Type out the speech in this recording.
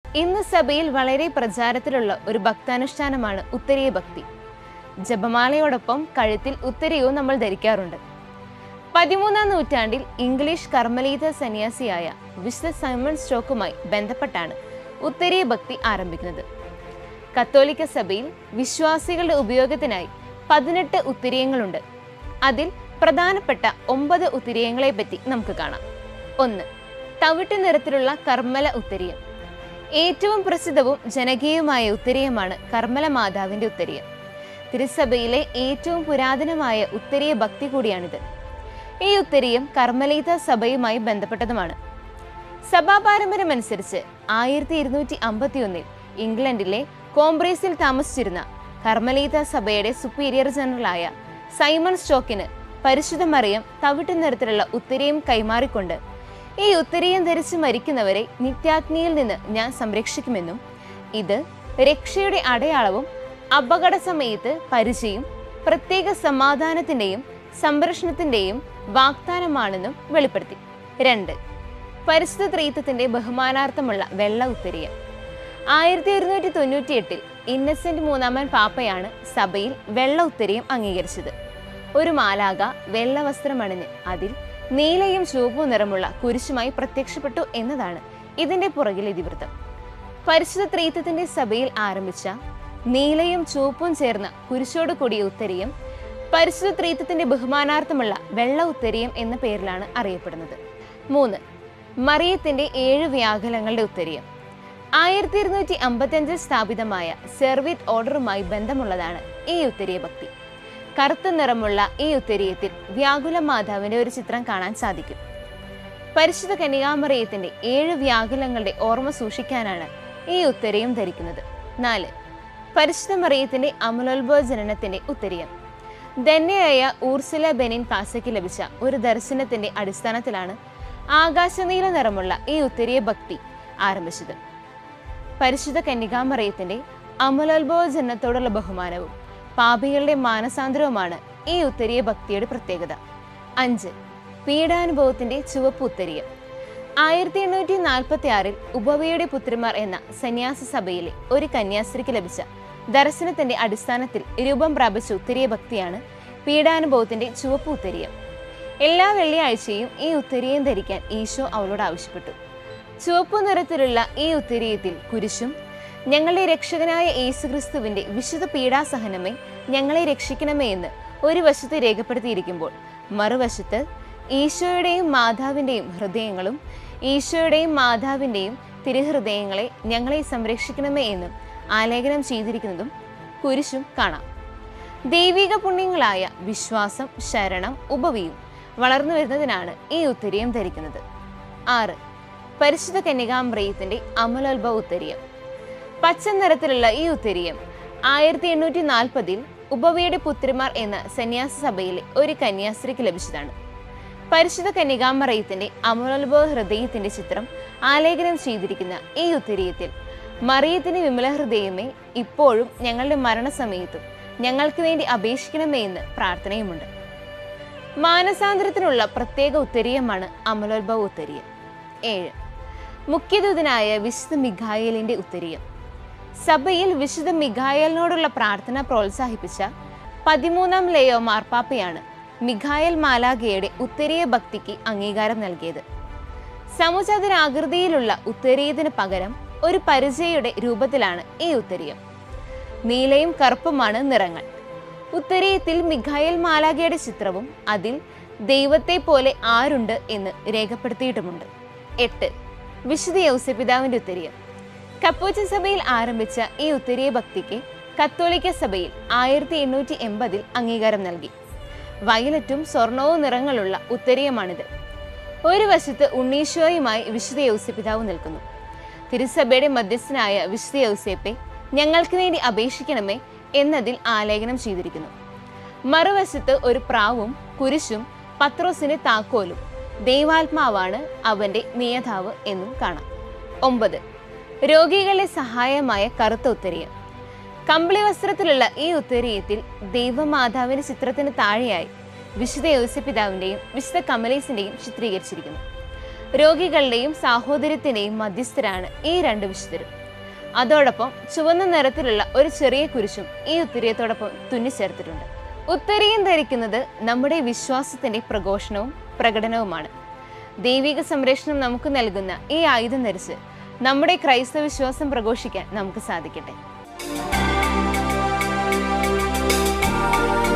ഇന്ന് സഭയിൽ വളരെ പ്രചാരത്തിലുള്ള ഒരു ഭക്താനുഷ്ഠാനമാണ് ഉത്തരീയ ഭക്തി ജപമാലയോടൊപ്പം കഴുത്തിൽ ഉത്തരീയവും നമ്മൾ ധരിക്കാറുണ്ട് പതിമൂന്നാം നൂറ്റാണ്ടിൽ ഇംഗ്ലീഷ് കർമ്മലീത സന്യാസിയായ വിശുദ്ധ സൈമൺ സ്റ്റോക്കുമായി ബന്ധപ്പെട്ടാണ് ഉത്തരീയ ഭക്തി ആരംഭിക്കുന്നത് കത്തോലിക്ക സഭയിൽ വിശ്വാസികളുടെ ഉപയോഗത്തിനായി പതിനെട്ട് ഉത്തിരിയങ്ങളുണ്ട് അതിൽ പ്രധാനപ്പെട്ട ഒമ്പത് ഉത്തിരിയങ്ങളെ പറ്റി നമുക്ക് കാണാം ഒന്ന് തവിട്ട് നിറത്തിലുള്ള കർമ്മല ഉത്തരീയം ഏറ്റവും പ്രസിദ്ധവും ജനകീയവുമായ ഉത്തരീയമാണ് കർമ്മല മാതാവിന്റെ ഉത്തരീയം തിരുസഭയിലെ ഏറ്റവും പുരാതനമായ ഉത്തരീയ ഭക്തി കൂടിയാണിത് ഈ ഉത്തരീയം കർമ്മലീത സഭയുമായി ബന്ധപ്പെട്ടതുമാണ് സഭാ പാരമ്പര്യമനുസരിച്ച് ആയിരത്തി ഇരുന്നൂറ്റി അമ്പത്തി ഒന്നിൽ ഇംഗ്ലണ്ടിലെ കോംബ്രേസിൽ താമസിച്ചിരുന്ന കർമ്മലീത സഭയുടെ സുപ്പീരിയർ ജനറലായ സൈമൺ സ്റ്റോക്കിന് പരിശുദ്ധ മറിയം തവിട്ട് നിറത്തിലുള്ള ഉത്തരീയം കൈമാറിക്കൊണ്ട് ഈ ഉത്തരീയം ധരിച്ച് മരിക്കുന്നവരെ നിത്യാഗ്നിയിൽ നിന്ന് ഞാൻ സംരക്ഷിക്കുമെന്നും ഇത് രക്ഷയുടെ അടയാളവും അപകട സമയത്ത് പരിചയം പ്രത്യേക സമാധാനത്തിന്റെയും സംരക്ഷണത്തിന്റെയും വാഗ്ദാനമാണെന്നും വെളിപ്പെടുത്തി രണ്ട് പരിശുദ്ധ ത്രീത്വത്തിന്റെ ബഹുമാനാർത്ഥമുള്ള വെള്ള ഉത്തരീയം ആയിരത്തി ഒരുന്നൂറ്റി തൊണ്ണൂറ്റി എട്ടിൽ ഇന്നസെന്റ് മൂന്നാമൻ പാപ്പയാണ് സഭയിൽ വെള്ള ഉത്തരീയം അംഗീകരിച്ചത് ഒരു മാലാക വെള്ള വസ്ത്രമണിഞ്ഞ് അതിൽ നീലയും ചുവപ്പും നിറമുള്ള കുരിശുമായി പ്രത്യക്ഷപ്പെട്ടു എന്നതാണ് ഇതിന്റെ പുറകിലെ ഇതിവൃത്തം പരിശുദ്ധ ത്രീത്വത്തിന്റെ സഭയിൽ ആരംഭിച്ച നീലയും ചുവപ്പും ചേർന്ന കുരിശോട് കൂടിയ ഉത്തരീയം പരിശുദ്ധ ത്രീത്വത്തിന്റെ ബഹുമാനാർത്ഥമുള്ള വെള്ള ഉത്തരീയം എന്ന പേരിലാണ് അറിയപ്പെടുന്നത് മൂന്ന് മറിയത്തിന്റെ ഏഴ് വ്യാകുലങ്ങളുടെ ഉത്തരീയം ആയിരത്തി ഇരുന്നൂറ്റി അമ്പത്തിയഞ്ചിൽ സ്ഥാപിതമായ സെർവിറ്റ് ഓർഡറുമായി ബന്ധമുള്ളതാണ് ഈ ഉത്തരീയ ഭക്തി കറുത്ത നിറമുള്ള ഈ ഉത്തരീയത്തിൽ വ്യാകുല മാതാവിന്റെ ഒരു ചിത്രം കാണാൻ സാധിക്കും പരിശുദ്ധ കന്യകാമറിയത്തിന്റെ ഏഴ് വ്യാകുലങ്ങളുടെ ഓർമ്മ സൂക്ഷിക്കാനാണ് ഈ ഉത്തരീയം ധരിക്കുന്നത് നാല് പരിശുദ്ധ മറിയത്തിന്റെ അമലോത്ഭവ ജനനത്തിന്റെ ഉത്തരീയം ധന്യയായ ഊർസില ബെനിൻ പാസയ്ക്ക് ലഭിച്ച ഒരു ദർശനത്തിന്റെ അടിസ്ഥാനത്തിലാണ് ആകാശനീല നിറമുള്ള ഈ ഉത്തരീയ ഭക്തി ആരംഭിച്ചത് പരിശുദ്ധ കന്യകാമറിയത്തിന്റെ അമലോത്ഭവ ജനനത്തോടുള്ള ബഹുമാനവും പാപികളുടെ മാനസാന്തരവുമാണ് ഈ ഉത്തരീയ ഭക്തിയുടെ പ്രത്യേകത അഞ്ച് പീഡാനുഭവത്തിന്റെ ചുവപ്പ് ഉത്തരീയം ആയിരത്തി എണ്ണൂറ്റി നാൽപ്പത്തി ആറിൽ ഉപവയുടെ പുത്രിമാർ എന്ന സന്യാസ സഭയിലെ ഒരു കന്യാസ്ത്രീക്ക് ലഭിച്ച ദർശനത്തിന്റെ അടിസ്ഥാനത്തിൽ രൂപം പ്രാപിച്ച ഉത്തരീയ ഭക്തിയാണ് പീഡാനുഭവത്തിന്റെ ചുവപ്പ് ഉത്തരീയം എല്ലാ വെള്ളിയാഴ്ചയും ഈ ഉത്തരീയം ധരിക്കാൻ ഈശോ അവളോട് ആവശ്യപ്പെട്ടു ചുവപ്പ് നിറത്തിലുള്ള ഈ ഉത്തരീയത്തിൽ കുരിശും ഞങ്ങളുടെ രക്ഷകനായ യേസുക്രിസ്തുവിന്റെ വിശുദ്ധ പീഡാസഹനമേ ഞങ്ങളെ രക്ഷിക്കണമേ എന്ന് ഒരു വശത്ത് രേഖപ്പെടുത്തിയിരിക്കുമ്പോൾ മറുവശത്ത് ഈശോയുടെയും മാതാവിൻ്റെയും ഹൃദയങ്ങളും ഈശോയുടെയും മാതാവിൻ്റെയും തിരുഹൃദയങ്ങളെ ഞങ്ങളെ സംരക്ഷിക്കണമേ എന്നും ആലേഖനം ചെയ്തിരിക്കുന്നതും കുരിശും കാണാം ദൈവിക പുണ്യങ്ങളായ വിശ്വാസം ശരണം ഉപവിയും വളർന്നു വരുന്നതിനാണ് ഈ ഉത്തരീയം ധരിക്കുന്നത് ആറ് പരിശുദ്ധ കന്യകാമ്രയത്തിന്റെ അമലോത്ഭവ ഉത്തരീയം പച്ച നിറത്തിലുള്ള ഈ ഉത്തരീയം ആയിരത്തി എണ്ണൂറ്റി നാൽപ്പതിൽ ഉപവയുടെ പുത്രിമാർ എന്ന സന്യാസ സഭയിലെ ഒരു കന്യാസ്ത്രീക്ക് ലഭിച്ചതാണ് പരിശുദ്ധ കന്യകാമറയത്തിന്റെ അമലോത്ഭവ ഹൃദയത്തിന്റെ ചിത്രം ആലേഖനം ചെയ്തിരിക്കുന്ന ഈ ഉത്തരീയത്തിൽ മറിയത്തിന്റെ വിമല ഹൃദയമേ ഇപ്പോഴും ഞങ്ങളുടെ മരണസമയത്തും ഞങ്ങൾക്ക് വേണ്ടി അപേക്ഷിക്കണമേ എന്ന് പ്രാർത്ഥനയുമുണ്ട് മാനസാന്തരത്തിനുള്ള പ്രത്യേക ഉത്തരീയമാണ് അമലോത്ഭവ ഉത്തരീയം ഏഴ് മുഖ്യദൂതനായ വിശുദ്ധ മിഖായേലിന്റെ ഉത്തരീയം സഭയിൽ വിശുദ്ധ മിഖായലിനോടുള്ള പ്രാർത്ഥന പ്രോത്സാഹിപ്പിച്ച പതിമൂന്നാം ലേയോ മാർപ്പാപ്പയാണ് മിഖായൽ മാലാഖയുടെ ഉത്തരീയ ഭക്തിക്ക് അംഗീകാരം നൽകിയത് സമുചതുരാകൃതിയിലുള്ള ഉത്തരീയത്തിന് പകരം ഒരു പരിചയയുടെ രൂപത്തിലാണ് ഈ ഉത്തരീയം നീലയും കറുപ്പുമാണ് നിറങ്ങൾ ഉത്തരീയത്തിൽ മിഖായൽ മാലാഖയുടെ ചിത്രവും അതിൽ ദൈവത്തെ പോലെ ആരുണ്ട് എന്ന് രേഖപ്പെടുത്തിയിട്ടുമുണ്ട് എട്ട് വിശുദ്ധ യൗസപിതാവിന്റെ ഉത്തരീയം കപ്പോച്ച സഭയിൽ ആരംഭിച്ച ഈ ഉത്തരീയ ഭക്തിക്ക് കത്തോലിക്ക സഭയിൽ ആയിരത്തി എണ്ണൂറ്റി എൺപതിൽ അംഗീകാരം നൽകി വയലറ്റും സ്വർണവും നിറങ്ങളുള്ള ഉത്തരീയമാണിത് ഒരു വശത്ത് ഉണ്ണീശോയുമായി വിശുദ്ധ യൗസപിതാവ് നിൽക്കുന്നു തിരുസഭയുടെ മധ്യസ്ഥനായ വിശുദ്ധ യൗസേപ്പെ ഞങ്ങൾക്ക് വേണ്ടി അപേക്ഷിക്കണമേ എന്നതിൽ ആലേഖനം ചെയ്തിരിക്കുന്നു മറുവശത്ത് ഒരു പ്രാവും കുരിശും പത്രോസിന്റെ താക്കോലും ദൈവാത്മാവാണ് അവന്റെ നിയതാവ് എന്നും കാണാം ഒമ്പത് രോഗികളെ സഹായമായ കറുത്ത ഉത്തരീയം കമ്പിളി വസ്ത്രത്തിലുള്ള ഈ ഉത്തരീയത്തിൽ ദൈവമാതാവിന്റെ ചിത്രത്തിന് താഴെയായി വിശുദ്ധ യോസപിതാവിന്റെയും വിശുദ്ധ കമലേസിന്റെയും ചിത്രീകരിച്ചിരിക്കുന്നു രോഗികളുടെയും സാഹോദര്യത്തിന്റെയും മധ്യസ്ഥരാണ് ഈ രണ്ട് വിശുദ്ധരും അതോടൊപ്പം ചുവന്ന നിറത്തിലുള്ള ഒരു ചെറിയ കുരിശും ഈ ഉത്തരീയത്തോടൊപ്പം തുന്നിച്ചേർത്തിട്ടുണ്ട് ഉത്തരീയം ധരിക്കുന്നത് നമ്മുടെ വിശ്വാസത്തിന്റെ പ്രഘോഷണവും പ്രകടനവുമാണ് ദൈവിക സംരക്ഷണം നമുക്ക് നൽകുന്ന ഈ ആയുധം ധരിച്ച് നമ്മുടെ ക്രൈസ്തവ വിശ്വാസം പ്രഘോഷിക്കാൻ നമുക്ക് സാധിക്കട്ടെ